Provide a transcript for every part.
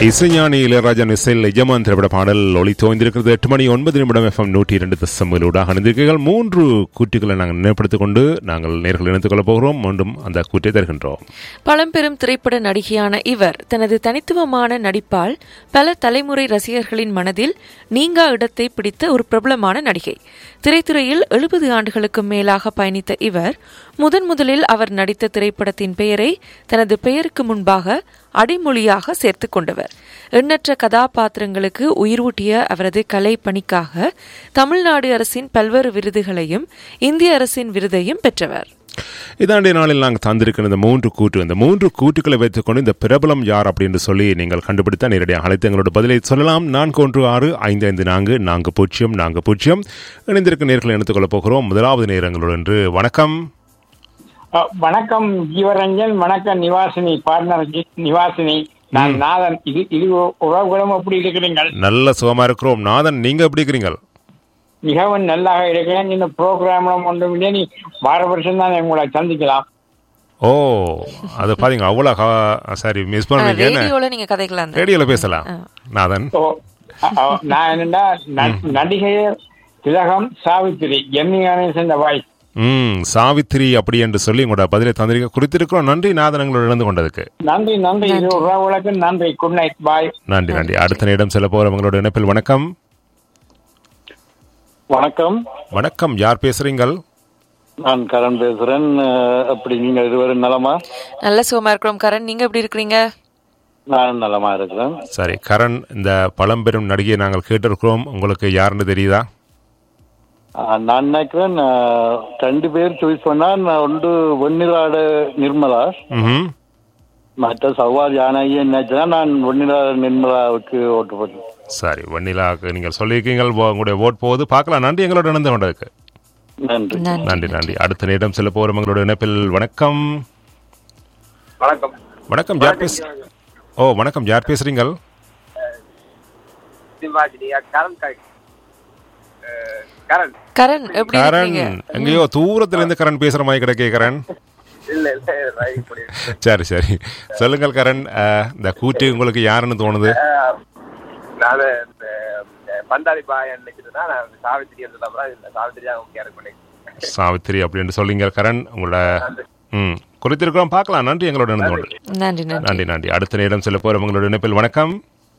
இசைஞானி இளையராஜா இசையில் எஜமான் திரைப்பட பாடல் ஒளி தோய்ந்திருக்கிறது எட்டு மணி ஒன்பது நிமிடம் எஃப்எம் நூற்றி இரண்டு தசமலூடாக அணிந்திருக்கீர்கள் மூன்று கூற்றுகளை நாங்கள் நினைப்படுத்திக் கொண்டு நாங்கள் நேர்கள் இணைத்துக் கொள்ளப் போகிறோம் மீண்டும் அந்த கூற்றை தருகின்றோம் பழம்பெரும் திரைப்பட நடிகையான இவர் தனது தனித்துவமான நடிப்பால் பல தலைமுறை ரசிகர்களின் மனதில் நீங்கா இடத்தை பிடித்த ஒரு பிரபலமான நடிகை திரைத்துறையில் எழுபது ஆண்டுகளுக்கு மேலாக பயணித்த இவர் முதன் முதலில் அவர் நடித்த திரைப்படத்தின் பெயரை தனது பெயருக்கு முன்பாக அடிமொழியாக சேர்த்துக் கொண்டவர் எண்ணற்ற கதாபாத்திரங்களுக்கு உயிரூட்டிய அவரது கலை பணிக்காக தமிழ்நாடு அரசின் பல்வேறு விருதுகளையும் இந்திய அரசின் விருதையும் பெற்றவர் இதாண்டிய நாளில் நாங்கள் தந்திருக்கிற இந்த மூன்று கூற்று இந்த மூன்று கூற்றுக்களை வைத்துக்கொண்டு இந்த பிரபலம் யார் அப்படின்னு சொல்லி நீங்கள் கண்டுபிடித்தா நேரடியாக அழைத்து எங்களோட பதிலை சொல்லலாம் நான்கு ஒன்று ஆறு ஐந்து ஐந்து நான்கு நான்கு பூஜ்ஜியம் நான்கு பூஜ்ஜியம் இணைந்திருக்கும் நேர்களை எடுத்துக் கொள்ளப் போகிறோம் முதலாவது நேரங்களோடு என்று வணக்கம் அ, வணக்கம் ஜீவரஞ்சன் வணக்கம் நிவாசினி பார்ட்னர் ஜி- நிவாசினி நான் நாதன் இது இது உ- உறவுகளும் எப்படி இருக்கிறீங்கள் நல்ல சுகமா இருக்கிறோம் நாதன் நீங்க எப்படி இருக்கிறீங்க மிகவும் நல்லாக இருக்கிறேன் இந்த ப்ரோக்ராம் ஒன்றும் இல்லை நீ வார வருஷம் தான் உங்களை சந்திக்கலாம் ஓ அது பாத்தீங்க அவ்வளோ கா- சரி மிஸ் பண்ணுவீங்க என்ன ரேடியோல நீங்க கதைக்கலாம் ரேடியோல பேசலாம் நாதன் ஓ அ, அ, நான் என்னடா ந- நடிகை திலகம் சாவித்திரி எம்மி கணேசன் வாய்ஸ் ம் சாவித்திரி அப்படி என்று சொல்லி உங்களோட பதிலை தந்திரிக்க குறித்திருக்கிறோம் நன்றி நாதன் எங்களோட இழந்து கொண்டதுக்கு நன்றி நன்றி இது உறவுகளுக்கு நன்றி குட் நைட் பாய் நன்றி நன்றி அடுத்த நேரம் செல்ல போற உங்களோட இணைப்பில் வணக்கம் வணக்கம் வணக்கம் யார் பேசுறீங்கள் நான் கரண் பேசுறேன் அஹ், அப்படி நீங்க இருவரும் நலமா நல்ல சுகமா இருக்கிறோம் கரண் நீங்க எப்படி இருக்கிறீங்க நானும் நலமா இருக்கிறேன் சரி கரண் இந்த பழம்பெரும் நடிகையை நாங்கள் கேட்டிருக்கிறோம் உங்களுக்கு யாருன்னு தெரியுதா அஹ், நான் நினைக்கிறேன் அஹ், ரெண்டு பேர் சாய்ஸ் பண்ணா நான் ஒன்று வெண்ணிலாட நிர்மலா ம் மற்ற சவால் ஜானகி நினைச்சா நான் வெண்ணிலாட நிர்மலாவுக்கு ஓட்டு போட்டேன் சரி வெண்ணிலாவுக்கு நீங்கள் சொல்லியிருக்கீங்க உங்க- உங்களுடைய ஓட் போகுது பார்க்கலாம் நன்றி எங்களோட இணைந்து கொண்டதுக்கு நன்றி நன்றி நன்றி நன்றி அடுத்த நேரம் செல்ல போற உங்களோட இணைப்பில் வணக்கம் வணக்கம் வணக்கம் யார் பேச ஓ வணக்கம் யார் பேசுறீங்கள் சிவாஜி கரண் கை அஹ், கரண் கரண் எப்படி கரண் இருக்கீங்க எங்கேயோ தூரத்துல இருந்து கரண் பேசுற மாதிரி கிடைக்கே கரண் இல்ல இல்ல right பண்ணி. சரி சரி சொல்லுங்கள் கரண் அஹ், இந்த கூட்டு உங்களுக்கு யாருன்னு தோணுது அஹ், நானு இந்த இந்த பந்தாரி பாய் நினைச்சதுன்னா நான் சாவித்திரி என்று சொல்ல இல்ல சாவித்திரி தான் கேர் பண்ணி சாவித்திரி அப்படின்னு சொல்லிங்க கரண் உங்களோட ம் குறித்திருக்கிறோம் பார்க்கலாம் நன்றி எங்களோட இணைந்து கொண்டு நன்றி நன்றி நன்றி நன்றி அடுத்த நேரம் செல்ல போற உங்களோட இணைப்பில் வணக்கம்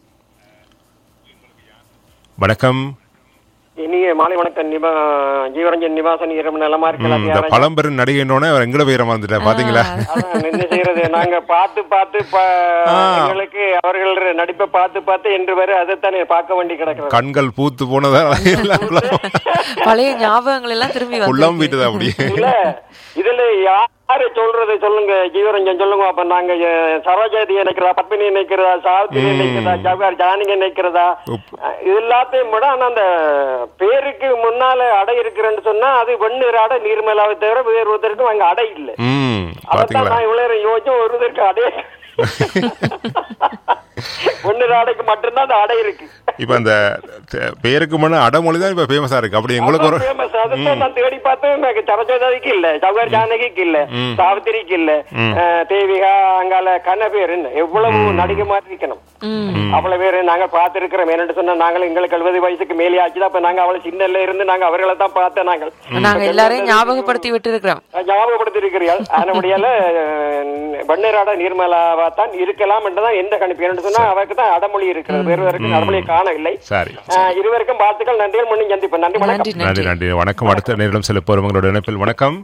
வணக்கம் இனிய மாலை வணக்கம் நிபா ஜீவரஞ்சன் நிவாசன் இரவு நலமா ம், இருக்கலாம் இந்த பழம்பெரும் நடிகைன்னோட அவர் எங்கட பேரை வந்துட்டேன் பாத்தீங்களா அதான் என்ன செய்யறது நாங்க பார்த்து பார்த்து ப- ஆ. எங்களுக்கு அவர்கள் நடிப்பை பார்த்து பார்த்து என்று வரை அதைத்தானே பார்க்க வேண்டி கிடக்கிறது கண்கள் பூத்து போனதா எல்லாம் பழைய ஞாபகங்கள் எல்லாம் திரும்பி உள்ளம் வந்து வீட்டுதா அப்படியே இல்ல இதுல யாரு சொல்றது சொல்லுங்க ஜீவரஞ்சன் சொல்லுங்க அப்ப நாங்க அஹ், சரோஜாதி நினைக்கிறதா பத்மினி நினைக்கிறதா சாவித்திரி நினைக்கிறதா ஜவஹர் ஜானகி நினைக்கிறதா அஹ், இது எல்லாத்தையும் விட ஆனா அந்த பேருக்கு முன்னால அடை இருக்கிறேன்னு சொன்னா அது வெண்ணீர் அடை நீர்மேலாவை தவிர வேறு ஒருத்தருக்கும் அங்க அடை இல்லை ம் அதான் பாத்தீங்களா நான் இவ்வளவு நேரம் யோசிச்சேன் ஒருத்தருக்கு அடை ஒன்னு அடைக்கு மட்டும்தான் அந்த அடை இருக்கு இப்ப அந்த த- பேருக்கு முன்ன அடமொழி தான் இப்ப ஃபேமஸா இருக்கு அப்படி உங்களுக்கு ஒரு அதான் famous. அதைத்தான் நான் தேடி பார்த்தேன் எனக்கு சரஸ்வதிக்கு இல்ல சௌகர் ஜானகிக்கு இல்ல சாவித்திரிக்கு இல்ல அஹ், தேவிகா அங்கால கண்ண பேர் என்ன எவ்வளவு நடிகை மாதிரி இருக்கணும் அவ்வளவு பேரு நாங்க பார்த்திருக்கிறோம் என்னன்னு சொன்னா நாங்கள் எங்களுக்கு எழுபது வயசுக்கு மேலே ஆச்சுதான் அப்ப நாங்க அவளை சின்னல இருந்து நாங்க அவர்களை தான் பார்த்தேன் நாங்கள் நாங்க எல்லாரையும் ஞாபகப்படுத்தி விட்டு இருக்கிறோம் ஞாபகப்படுத்தி இருக்கிறீர்கள் அதனுடையால வண்ணீராட நீர்மலாவா தான் இருக்கலாம் என்றுதான் எந்த கணிப்பு என்று சொன்னா அவருக்கு தான் அடமொழி இருக்கிறது வேறு வரைக்கும் அடமொழியை காணவில்லை சரி ஆஹ் இருவருக்கும் வாழ்த்துக்கள் நன்றிகள் முன்னும் சந்திப்பேன் நன்றி வணக்கம் நன்றி நன்றி நன்றி நன்றி வணக்கம் அடுத்த நேரிடம் செல்ல போற உங்களோட இணைப்பில் வணக்கம்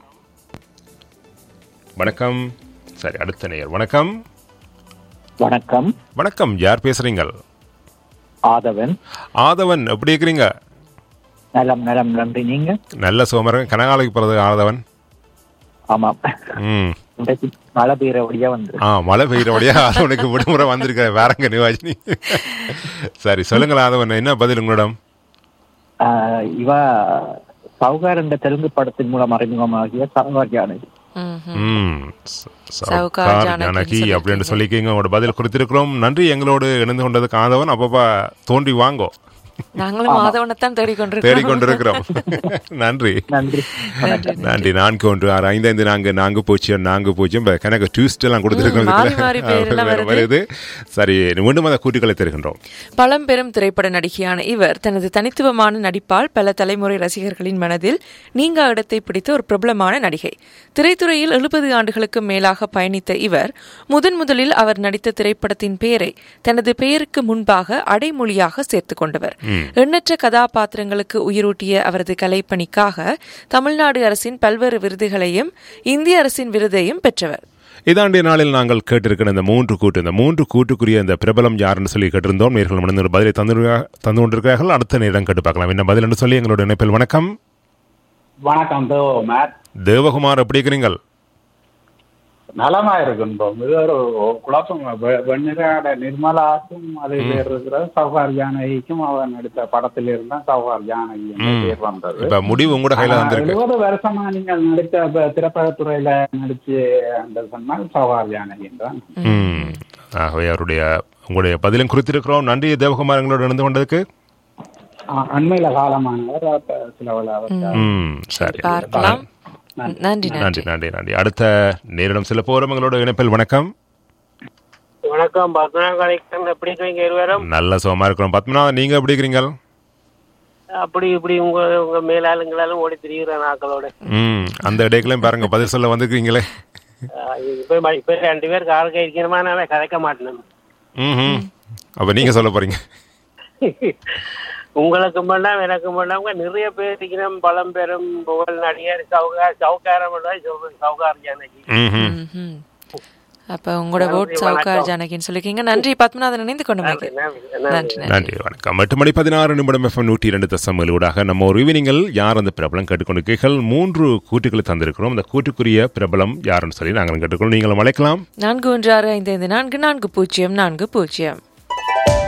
வணக்கம் சரி அடுத்த நேயர் வணக்கம் வணக்கம் வணக்கம் யார் பேசுறீங்கள் ஆதவன் ஆதவன் எப்படி இருக்கிறீங்க நலம் நலம் நன்றி நீங்க நல்ல சோமரன் கனகாலைக்கு பிறகு ஆதவன் ஆமாம் ம் இன்றைக்கு மழை பெய்யற வழியா வந்து ஆ மழை பெய்யறபடியா ஆதவனுக்கு விடுமுறை வந்திருக்க வேறங்க நிவாஜினி சரி சொல்லுங்கள் ஆதவன் என்ன பதில் உங்களிடம் ஆஹ் இவ சௌகார் என்ற தெலுங்கு படத்தின் மூலம் அறிமுகமாகிய சௌகார் ஜானகி ம்ஹும். ம் ச- சவுகார் சவுகார் ஜானகின்னு ஜானகி சொல்லியிருக்கீங்க. அப்படின்னு சொல்லிக்கீங்க உங்களோட பதில் குறித்திருக்கிறோம் நன்றி எங்களோடு இணைந்து கொண்டதுக்கு ஆதவன் அப்பப்பா தோன்றி வாங்கோ நாங்களும் மாதவனைத்தான் தேடிக்கொண்டிருக்கிறோம் தேடிக்கொண்டிருக்கிறோம் நன்றி நன்றி நன்றி நான்கு ஒன்று ஆறு ஐந்து ஐந்து நான்கு நான்கு பூஜ்ஜியம் நான்கு பூஜ்ஜியம் இப்ப கணக்கு டியூஸ்ட் எல்லாம் கொடுத்திருக்கோம் ம், மாறி இதுல. மாறி பேர் எல்லாம் வருது. வருது சரி மீண்டும் அந்த கூட்டுகளை தருகின்றோம் பழம்பெரும் திரைப்பட நடிகையான இவர் தனது தனித்துவமான நடிப்பால் பல தலைமுறை ரசிகர்களின் மனதில் நீங்கா இடத்தை பிடித்த ஒரு பிரபலமான நடிகை திரைத்துறையில் எழுபது ஆண்டுகளுக்கு மேலாக பயணித்த இவர் முதன் முதலில் அவர் நடித்த திரைப்படத்தின் பெயரை தனது பெயருக்கு முன்பாக அடைமொழியாக சேர்த்துக் கொண்டவர் எண்ணற்ற கதாபாத்திரங்களுக்கு உயிரூட்டிய அவரது கலைப்பணிக்காக தமிழ்நாடு அரசின் பல்வேறு விருதுகளையும் இந்திய அரசின் விருதையும் பெற்றவர் இதாண்டிய நாளில் நாங்கள் கேட்டிருக்கிற இந்த மூன்று கூட்டு இந்த மூன்று கூட்டுக்குரிய இந்த பிரபலம் யாருன்னு சொல்லி கேட்டிருந்தோம் நேர்கள் மனித ஒரு பதிலை தந்து தந்து கொண்டிருக்கிறார்கள் அடுத்த நேரம் கேட்டு பார்க்கலாம் என்ன பதில் என்று சொல்லி எங்களோட இணைப்பில் வணக்கம் வணக்கம் தோ மேத் தேவகுமார் எப்படி இருக்கிறீங்கள் நலமா இருக்குன்றோம் இது ஒரு குழப்பம் வெ- வெண்ணிறாட நிர்மலாக்கும் அதே பேர் இருக்கிற சௌகார் ஜானகிக்கும் அவர் நடித்த படத்தில் இருந்தா சௌகார் ஜானகி என்ற ம். பேர் வந்தது இப்ப முடிவு உங்களோட கையில ஆனா, வந்திருக்கு எழுபது வருஷமா நீங்கள் நடித்த ப- திரைப்படத்துறையில நடிச்சு அந்த சொன்னால் சௌகார் ஜானகி தான் ம். ஆகவே அவருடைய உங்களுடைய பதிலும் குறித்திருக்கிறோம் நன்றி தேவகுமார் எங்களோட இணைந்து கொண்டதுக்கு ஆ, அண்மையில காலமானவர் அப்ப சில வேளை அவர் ம் சரி பார்க்கலாம் நன்றி நன்றி நன்றி நன்றி நன்றி அடுத்த நேரிடம் சில போறோம் எங்களோட இணைப்பில் வணக்கம் வணக்கம் பத்மநாபன் எப்படி இருக்கீங்க இருவரும் நல்ல சுகமா இருக்கிறோம் பத்மநாதன் நீங்க எப்படி இருக்கிறீங்க அப்படி இப்படி உங்க உங்க மேலாளுங்களாலும் ஓடி திரிகிற நாக்களோட ம் அந்த இடைக்கெல்லாம் பாருங்க பதில் சொல்ல வந்திருக்கீங்களே இப்ப இப்ப ரெண்டு பேர் காரக்க இருக்கணுமா நான் கதைக்க மாட்டேன் ம் அப்ப நீங்க சொல்ல போறீங்க உங்களுக்கு வேண்டாம் எனக்கு வேண்டாம் நிறைய பேர் இருக்கணும் பழம் பெரும் புகழ் நடிகர் சவுகார் சவுகாரம் சொல்றேன் சவுகார் ஜானகி ம்ஹும். ம்ஹும். அப்ப உங்களோட ஓட் சவுகார் ஜானகின்னு சொல்லிருக்கீங்க நன்றி பத்மநாதன் இணைந்து கொண்டு நன்றி, நன்றி நன்றி. நன்றி நன்றி வணக்கம் எட்டு மணி பதினாறு நிமிடம் எஃப்எம் நூற்றி இரண்டு தசம் ஊடாக நம்ம ஒரு ஈவினிங்கில் யார் அந்த பிரபலம் கேட்டுக்கொண்டிருக்கீர்கள் மூன்று கூட்டுகளை தந்திருக்கிறோம் அந்த கூட்டுக்குரிய பிரபலம் யாருன்னு சொல்லி நாங்கள் கேட்டுக்கொள்ளும் நீங்களும் அழைக்கலாம் நான்கு ஒன்று ஆறு ஐந்து ஐந்து நான்கு நான்கு பூஜ்ஜியம் நான்கு பூஜ்ஜியம்